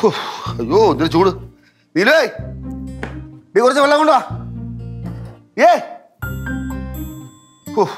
ഹോ, അയ്യോ എന്തൊരു ചൂട് നീലേ നീ കുറച്ച് വെള്ളം കൊണ്ടുവാ ഏ ഹോ.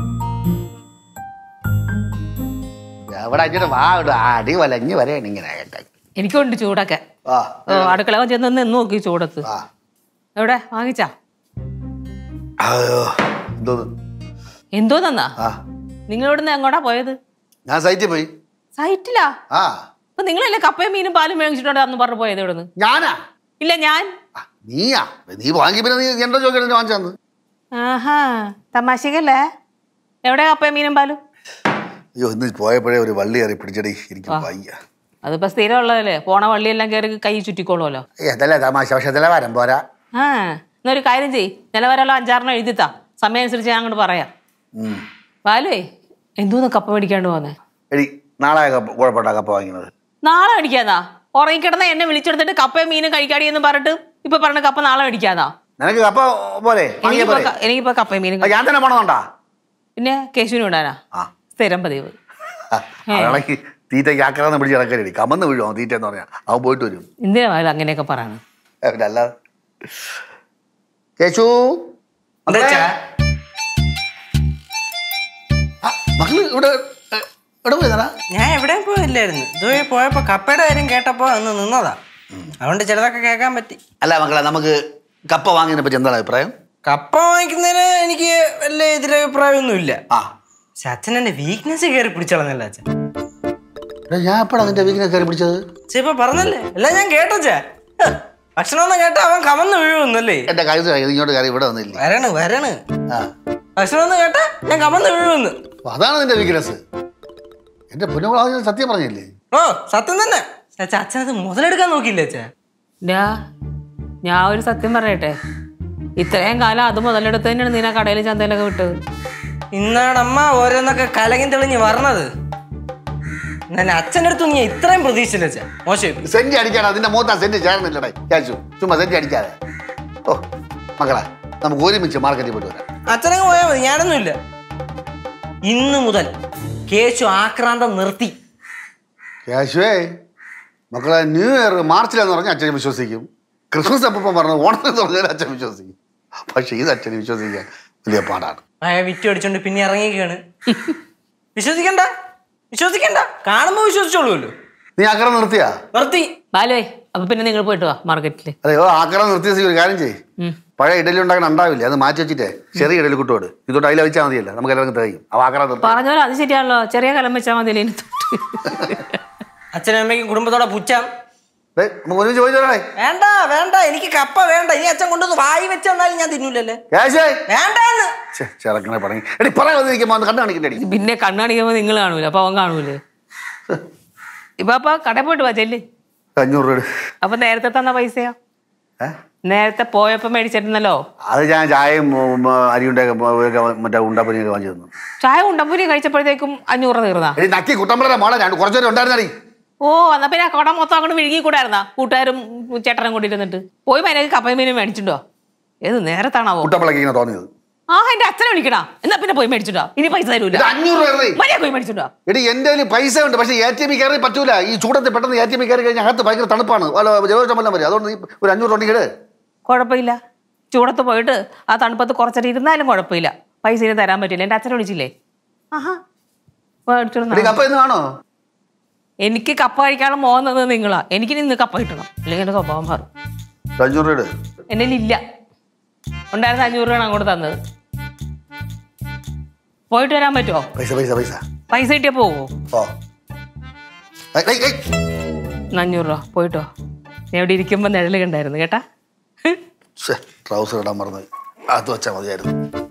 എവിടെ അഞ്ചിട്ട് വാ ഇവിടെ അടി വലഞ്ഞ് വരെയാണ് ഇങ്ങനെ കേട്ടെ എനിക്കുണ്ട് ചൂടൊക്കെ ആ ഓ, അടുക്കള ചെന്ന് നിന്ന് നോക്കി ചൂടത്ത് ആ എവിടെ വാങ്ങിച്ചാ അയ്യോ എന്തോന്ന് എന്തോ തന്നാ ആ നിങ്ങൾ ഇവിടുന്ന് എങ്ങോട്ടാ പോയത് ഞാൻ സൈറ്റിൽ പോയി സൈറ്റിലാ ആ അപ്പൊ നിങ്ങളല്ലേ കപ്പയും മീനും പാലും മേടിച്ചിട്ടുണ്ട് അന്ന് പറഞ്ഞു പോയത് ഇവിടുന്ന് ഞാനാ ഇല്ല ഞാൻ ആ, നീയാ നീ വാങ്ങി പിന്നെ നീ എന്തോ ചോദിക്കണേ വാങ്ങിച്ചു തന്നു ആഹാ തമാശക്കല്ലേ എവിടെ കപ്പയും മീനും പാലും അയ്യോ ഇന്ന് പോയപ്പോഴേ ഒരു വള്ളി കയറി പിടിച്ചടി എനിക്ക് വയ്യ അതിപ്പോ സ്ഥിരം ഉള്ളതല്ലേ പോണ വള്ളിയെല്ലാം കയറി കൈ ചുറ്റിക്കോളുമല്ലോ ഏയ് അതല്ലേ തമാശ പക്ഷെ നിലവാരം പോരാ ആ എന്നൊരു കാര്യം ചെയ് നിലവരെല്ലാം അഞ്ചാറിന് എഴുതിത്താ സമയം അനുസരിച്ച് ഞാൻ അങ്ങോട്ട് പറയാം ഉം. പാലുവേ എന്തോന്ന് കപ്പ മേടിക്കാണ്ട് പോന്നെ എടി നാളെ കപ്പ കുഴപ്പമില്ല കപ്പ വാങ്ങിക്കുന്നത് നാളെ മേടിക്കാന്നാ ഉറങ്ങിക്കിടന്ന എന്നെ വിളിച്ചെടുത്തിട്ട് കപ്പയും മീനും കഴിക്കാടി എന്ന് പറഞ്ഞിട്ട് ഇപ്പൊ പറഞ്ഞ കപ്പ നാളെ മേടിക്കാന്നാ നിനക്ക് കപ്പ പോലെ വാങ്ങിയ എനിക്കിപ്പോ പോലെ ക- എനിക്കിപ്പോ കപ്പയും മീനും ആ, ഞാൻ തന്നെ പോണമെന്നുണ്ടാ പിന്നെ കേശുവിന് വിടാനാ ആ സ്ഥിരം പതിവ് അയാളെ തീറ്റയ്ക്ക് ആക്രാന്ന് പിടിച്ച് കിടക്കലടി കമന്ന് വീഴുമോ തീറ്റ എന്ന് പറഞ്ഞാൽ അവൻ പോയിട്ട് വരും എന്തിനാ പാലു അങ്ങനെയൊക്കെ പറയണം പിന്നെ അല്ലാതെ കേശു മക്കളെ. എന്താ ആ, മക്കള് ഇവിടെ ഏ, എവിടെ പോയതാ ഞാൻ എവിടെയും പോയില്ലായിരുന്നു ഇതുവഴി പോയപ്പോ കപ്പയുടെ കാര്യം കേട്ടപ്പോ അന്ന് നിന്നതാ അതുകൊണ്ട് ചിലതൊക്കെ കേൾക്കാൻ പറ്റി അല്ല മക്കളെ നമുക്ക് കപ്പ വാങ്ങിയതിനെ പറ്റി എന്താണ് അഭിപ്രായം കപ്പ വാങ്ങിക്കുന്നതിന് എനിക്ക് വലിയ എതിരഭിപ്രായമൊന്നുമില്ല ആ പക്ഷെ അച്ഛൻ എന്റെ വീക്ക്നെസ് കയറി പിടിച്ചളഞ്ഞല്ല അച്ഛൻ എടാ, ഞാൻ എപ്പോഴാണ് നിന്റെ വീക്കിനെ കയറി പിടിച്ചത് പക്ഷെ ഇപ്പൊ പറഞ്ഞല്ലേ എല്ലാം ഞാൻ കേട്ടച്ചേ ഭക്ഷണം ഒന്നും കേട്ട അവൻ കമന്ന് വീഴുന്നല്ലേ എന്റെ കഴുത്ത് കഴുതി ഇങ്ങോട്ട് കയറി ഇവിടെ വന്നില്ലേ വരണ് വരണ് ആ ഭക്ഷണം ഒന്നും കേട്ട ഞാൻ കമന്ന് വീഴുന്നു അപ്പൊ അതാണ് നിന്റെ വീക്ക്നെസ് എന്റെ പൊന്നുകളാ സത്യം പറഞ്ഞില്ലേ ഓ സത്യം തന്നെ അച്ഛാ അച്ഛനത് മുതലെടുക്കാൻ നോക്കിയില്ല അച്ഛാ ഡാ ഞാൻ ഒരു സത്യം പറയട്ടെ ഇത്രയും കാലം അത് മുതലെടുത്ത് തന്നെയാണ് നീന കടയിലും ചന്തയിലൊക്കെ വിട്ടത് ഇന്നാടമ്മ ഓരോന്നൊക്കെ കലങ്ങി തെളിഞ്ഞ് വരണത് ഞാൻ അച്ഛൻ്റെ അടുത്ത് ഞാൻ ഇത്രയും പ്രതീക്ഷിച്ചില്ല അച്ഛാ മോശം സെന്റ് അടിക്കാണ് അതിന്റെ മൂത്താ സെന്റ് ചേർന്നില്ലടേ ക്യാഷു ചുമ്മാ സെന്റ് അടിക്കാതെ ഓ മക്കളെ നമുക്ക് ഒരുമിച്ച് മാർക്കറ്റിൽ പോയിട്ട് വരാം അച്ഛനങ്ങ് പോയാൽ മതി ഞാനൊന്നുമില്ല ഇന്ന് മുതൽ കേശു ആക്രാന്തം നിർത്തി ക്യാഷുവേ മക്കളെ ന്യൂ ഇയർ മാർച്ചിലെന്ന് പറഞ്ഞാൽ അച്ഛൻ വിശ്വസിക്കും ക്രിസ്മസ് അപ്പം പറഞ്ഞു ഓണത്തിന് പറഞ്ഞാൽ അച്ഛൻ വിശ്വസിക്കും പക്ഷേ ഇത് അച്ഛനെ വിശ്വസിക്കാൻ വലിയ പാടാണ് ആയ വിറ്റ് അടിച്ചോണ്ട് പിന്നെ ഇറങ്ങിയൊക്കെയാണ് വിശ്വസിക്കണ്ട വിശ്വസിക്കണ്ട കാണുമ്പോ വിശ്വസിച്ചോളൂല്ലോ നീ ആക്രമണം നിർത്തിയാ നിർത്തി ബാലുവേ അപ്പൊ പിന്നെ നിങ്ങൾ പോയിട്ട് വാ മാർക്കറ്റിൽ അതെയോ ആക്രമണം നിർത്തിയ സ്ഥിതി ഒരു കാര്യം ചെയ്യ് പഴയ ഇഡലി ഉണ്ടാക്കാൻ ഉണ്ടാവില്ലേ അത് മാറ്റി വെച്ചിട്ടേ ചെറിയ ഇഡലി കുട്ടോട് ഇതോട്ട് അതിൽ വെച്ചാൽ മതിയല്ലോ നമുക്ക് എല്ലാവർക്കും തികയും ആ ആക്രമണം നിർത്തി പറഞ്ഞ പോലെ അത് ശരിയാണല്ലോ ചെറിയ കലം വെച്ചാൽ മതി ഇനി തൊട്ട്. അച്ഛനും അമ്മയ്ക്കും കുടുംബത്തോടെ പുച്ഛാം ദേ, നമുക്ക് ഒരുമിച്ച് പോയി തരണേ വേണ്ട വേണ്ട എനിക്ക് കപ്പ വേണ്ട ഇനി അച്ഛൻ കൊണ്ടുവന്ന് വായി വെച്ച് തന്നാലും ഞാൻ തിന്നൂലല്ലേ ക്യാഷേ വേണ്ടെന്ന് ചെറുക്കനെ പറഞ്ഞു എടി പറയാതിരിക്കുമ്പോൾ അത് കണ്ണു കാണിക്കണ്ടേ പിന്നെ കണ്ണ് കാണിക്കുമ്പോൾ നിങ്ങൾ കാണൂല അപ്പൊ അവൻ കാണൂലേ ഇപ്പൊ അപ്പൊ കടയിൽ പോയിട്ട് വാ ചെല്ല് അഞ്ഞൂറ് രൂപ അപ്പൊ നേരത്തെ തന്ന പൈസയോ ഏ നേരത്തെ പോയപ്പോ മേടിച്ചിരുന്നല്ലോ അത് ഞാൻ ചായയും ഉം, അരിയുണ്ടൊക്കെ ഒക്കെ മറ്റേ ഉണ്ടപ്പനിയൊക്കെ വാങ്ങിച്ചു തന്നു ചായ ഉണ്ടമ്പൂരി കഴിച്ചപ്പോഴത്തേക്കും അഞ്ഞൂറ് തീർന്നാ എടി നക്കി കുട്ടമ്പളരെ മോളെ രണ്ട് കുറച്ചേരം ഉണ്ടായിരുന്നടി ഓ എന്നാ പിന്നെ ആ കുടം മൊത്തം അങ്ങോട്ട് വിഴുകി കൂടായിരുന്നാ കൂട്ടുകാരും ചേട്ടനും കൂടി ഇരുന്നിട്ട് പോയി മര്യാദക്ക് കപ്പയും മീനും മേടിച്ചിട്ടുണ്ടോ ഏത് നേരത്താണാവോ കുട്ടമ്പളക്ക് ഇങ്ങനെ തോന്നിയത് ആ എന്റെ അച്ഛനെ വിളിക്കടാ എന്നാ പിന്നെ പോയി മേടിച്ചിട്ടോ ഇനി പൈസ തരൂല ഇത് അഞ്ഞൂറ് രൂപ മര്യാദ പോയി മേടിച്ചിട്ടോ എടി എന്റെ കയ്യിൽ പൈസ ഉണ്ട് പക്ഷേ എ ടി എം കയറി പറ്റൂല ഈ ചൂടത്ത് പെട്ടെന്ന് എ ടി എം കയറി കഴിഞ്ഞാൽ അകത്ത് ഭയങ്കര തണുപ്പാണ് അല്ല ജലദോഷം വരും അതുകൊണ്ട് നീ ഒരു അഞ്ഞൂറ് ഉണ്ടെങ്കിൽ ഇട്. കുഴപ്പമില്ല ചൂടത്ത് പോയിട്ട് ആ തണുപ്പത്ത് കുറച്ചേരം ഇരുന്നാലും കുഴപ്പമില്ല പൈസ ഇനി തരാൻ പറ്റില്ല എന്റെ അച്ഛനെ വിളിച്ചില്ലേ ആഹാ മേടിച്ചോണ്ട് എടി നാ. കപ്പ ഇന്ന് കാണോ എനിക്ക് കപ്പ കഴിക്കാനുള്ള മോഹം തന്നത് നിങ്ങളാ എനിക്ക് ഇന്ന് കപ്പ കിട്ടണം അല്ലെങ്കിൽ എന്റെ സ്വഭാവം മാറും ഒരു അഞ്ഞൂറ് രൂപ ഇട്. എന്റെ ഇല്ല ഉണ്ടായിരുന്ന അഞ്ഞൂറ് രൂപയാണ് അങ്ങോട്ട് തന്നത് പോയിട്ട് വരാൻ പറ്റുമോ പൈസ പൈസ പൈസ പൈസ കിട്ടിയാ പോവോ ഓ ഏയ്, ഏയ്, ഏയ്. എന്നാ അഞ്ഞൂറ് രൂപ പോയിട്ടോ ഞാൻ ഇവിടെ ഇരിക്കുമ്പോൾ നിഴല് കണ്ടായിരുന്നു കേട്ടാ ശ്ശെ, ട്രൗസർ ഇടാൻ മറന്നു അത് വെച്ചാൽ മതിയായിരുന്നു